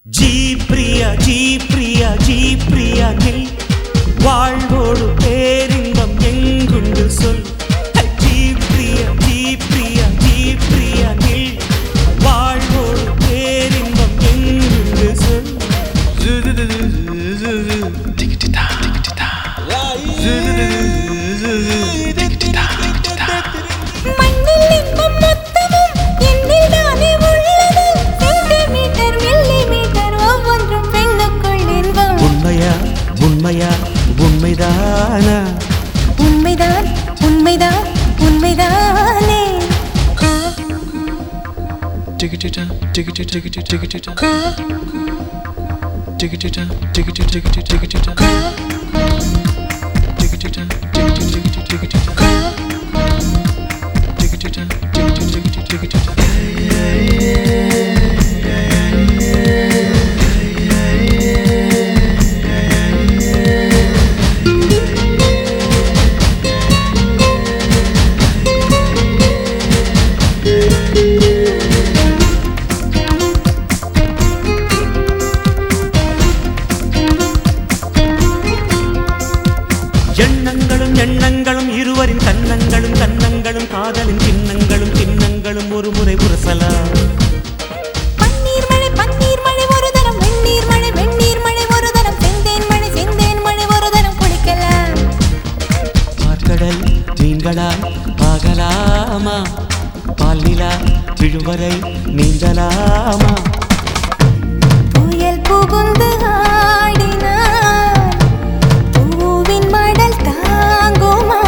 G Priya ஜி பிரியா ஜி பிரியா நில் வாழ்வோடு பேரின்பம் எங்குண்டு சொல் ஜி பிரியா ஜி பிரியா ஜி பிரியா நில் வாழ்வோடு பேரின்பம் எங்குண்டு சொல் மண்ணில் இன்பம் மொத்தமும் என்னில் தானே உள்ளது சென்டிமீட்டர் மில்லிமீட்டர் ஒவ்வொன்றும் பெண்ணுக்குள் இன்பம் உண்மையா உண்மையா உண்மைதானா உண்மைதான் உண்மைதான் உண்மைதானே எண்ணங்களும் எண்ணங்களும் இருவரின் கன்னங்களும் கன்னங்களும் காதலின் சின்னங்களும் சின்னங்களும் ஒரு முறை உரசலாம் பன்னீர் மழை பன்னீர் மழை ஒரு தரம் வெந்நீர் மழை வெந்நீர் மழை ஒரு தரம் செந்தேன் மழை செந்தேன் மழை ஒரு தரம் குளிக்கலாம் பார்க்கடல் மீன்களால் ஆகலாமா பால்நிலா விழுவரை நீந்தலாமா புயல் புகுந்து ஆடினார் பூவின் மடல் தாங்குமா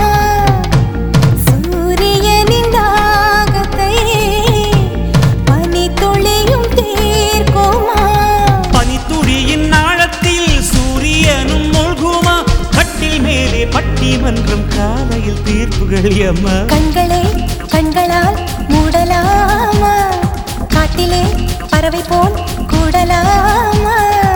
சூரியனின் தாகத்தை பனி துளியும் தீர்க்குமா பனித்துளியின் ஆழத்தில் சூரியனும் மூழ்குமா கட்டில் மேலே பட்டிமன்றம் காலையில் தீர்ப்புகள் அம்மா கண்களை கண்களால் மூடலாமா காட்டிலே பறவை போல் கூடலாமா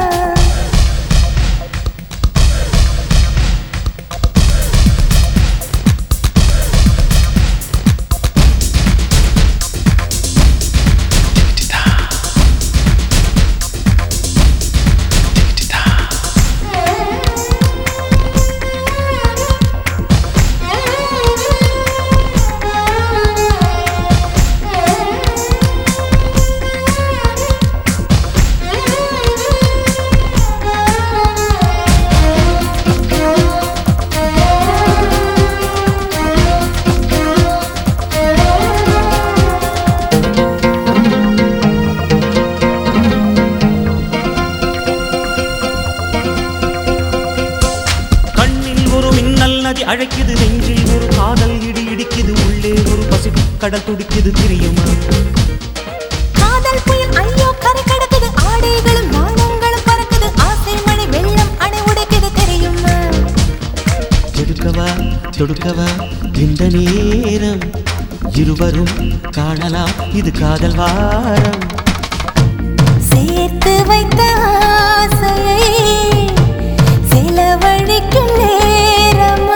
கண்ணில் ஒரு மின்னல் நதி அழைக்குது நெஞ்சில் ஒரு காதல் இடி இடிக்குது உள்ளே ஒரு பசிபிக் கடல் துடிக்குது தெரியுமா காதல் புயல் ஐயோ கரை கடக்குது ஆடைகளும் நாணங்களும் பறக்குது ஆசை மழை வெள்ளம் அணை உடைக்குது தெரியுமா எடுக்கவா தொடுக்கவா இந்த நேரம் இருவரும் காணலாம் இது காதல் வாரம் சேர்த்து வைத்த ஆசையை செலவழிக்கும் நேரமா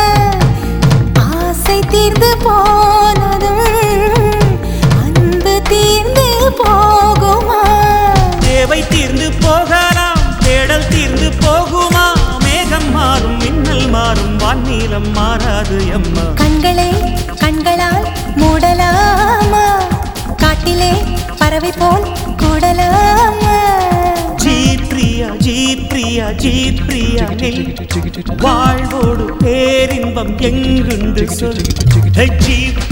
ஆசை தீர்ந்து போனதும் அன்பு தீர்ந்து போகுமா தேவை தீர்ந்து போகலாம் தேடல் தீர்ந்து போகுமா மேகம் மாறும் மின்னல் மாறும் வான்நீளம் மாறாது அம்மா கண்களை கண்களால் மூடலாமா காட்டிலே பறவை போல் கூடலாமா ஜி பிரியா ஜி பிரியா ஜி பிரியா நில் வாழ்வோடு பேரின்பம் எங்குண்டு சொல் ஜி